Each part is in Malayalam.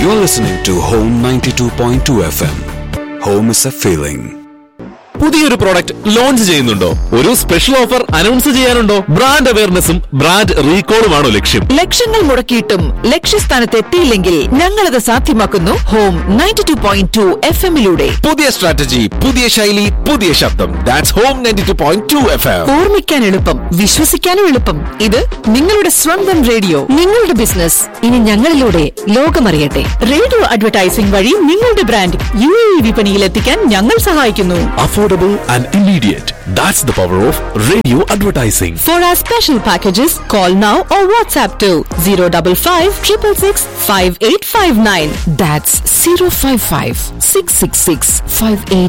You're listening to Home 92.2 FM. Home is a feeling. പുതിയൊരു പ്രോഡക്റ്റ് ലോഞ്ച് ചെയ്യുന്നുണ്ടോ ഒരു സ്പെഷ്യൽ ഓഫർ അനൗൺസ് ചെയ്യാനുണ്ടോ ബ്രാൻഡ് അവയർനെസ്സും ബ്രാൻഡ് റീകോളുമാണോ ലക്ഷ്യം ലക്ഷങ്ങൾ മുടക്കിയിട്ടും ലക്ഷ്യസ്ഥാനത്ത് എത്തിയില്ലെങ്കിൽ ഞങ്ങളത് സാധ്യമാക്കുന്നു home ninety two point two F എമ്മിലൂടെ പുതിയ സ്ട്രാറ്റജി പുതിയ ശൈലി പുതിയ ശബ്ദം that's home ninety two point two F M ഓർമ്മിക്കാൻ എളുപ്പം വിശ്വസിക്കാനും എളുപ്പം ഇത് നിങ്ങളുടെ സ്വന്തം റേഡിയോ നിങ്ങളുടെ ബിസിനസ് ഇനി ഞങ്ങളിലൂടെ ലോകമറിയട്ടെ റേഡിയോ അഡ്വർടൈസിംഗ് വഴി നിങ്ങളുടെ ബ്രാൻഡ് യു എ വിപണിയിൽ എത്തിക്കാൻ ഞങ്ങൾ സഹായിക്കുന്നു affordable and immediate that's the power of radio advertising For our special packages, call now or WhatsApp to 055 666 5859. That's 055 666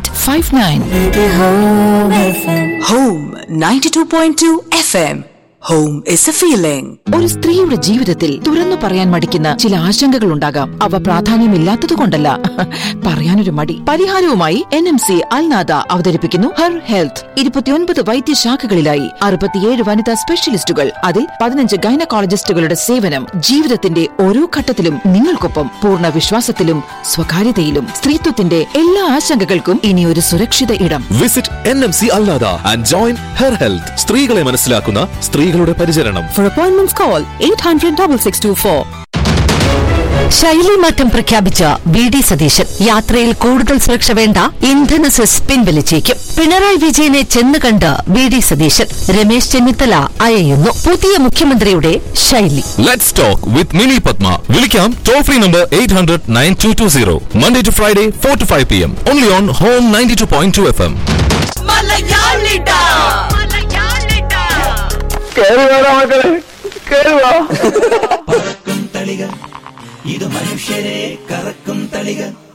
5859. Home 92.2 FM. Home is a feeling. ഒരു സ്ത്രീയുടെ ജീവിതത്തിൽ തുറന്നു പറയാൻ മടിക്കുന്ന ചില ആശങ്കകൾ ഉണ്ടാകാം അവ പ്രാധാന്യമില്ലാത്തതുകൊണ്ടല്ല പറയാനൊരു മടി പരിഹാരവുമായി എൻ എം സി അൽനാദ അവതരിപ്പിക്കുന്നു ഹർ ഹെൽത്ത് ഇരുപത്തിയൊൻപത് വൈദ്യശാഖകളിലായി അറുപത്തിയേഴ് വനിതാ സ്പെഷ്യലിസ്റ്റുകൾ അതിൽ പതിനഞ്ച് ഗൈനക്കോളജിസ്റ്റുകളുടെ സേവനം ജീവിതത്തിന്റെ ഓരോ ഘട്ടത്തിലും നിങ്ങൾക്കൊപ്പം പൂർണ്ണ വിശ്വാസത്തിലും സ്വകാര്യതയിലും സ്ത്രീത്വത്തിന്റെ എല്ലാ ആശങ്കകൾക്കും ഇനി ഒരു സുരക്ഷിത ഇടം visit N M C Al Nahda and join her health സ്ത്രീകളെ മനസ്സിലാക്കുന്ന സ്ത്രീകളുടെ പരിചരണം For appointments, call 800 6624. ശൈലി മാറ്റം പ്രഖ്യാപിച്ച വി ഡി സതീശൻ യാത്രയിൽ കൂടുതൽ സുരക്ഷ വേണ്ട ഇന്ധന സെസ് പിൻവലിച്ചേക്കും പിണറായി വിജയനെ ചെന്ന് കണ്ട് വി ഡി സതീശൻ രമേശ് ചെന്നിത്തല അയയുന്നു പുതിയ മുഖ്യമന്ത്രിയുടെ ശൈലി let's talk with Mini Padma വിളിക്കാം toll free number eight hundred nine two two zero Monday to Friday four to five P M only on home ninety two point two F M പറക്കും തളിക ഇത് മനുഷ്യരെ കറക്കും തളിക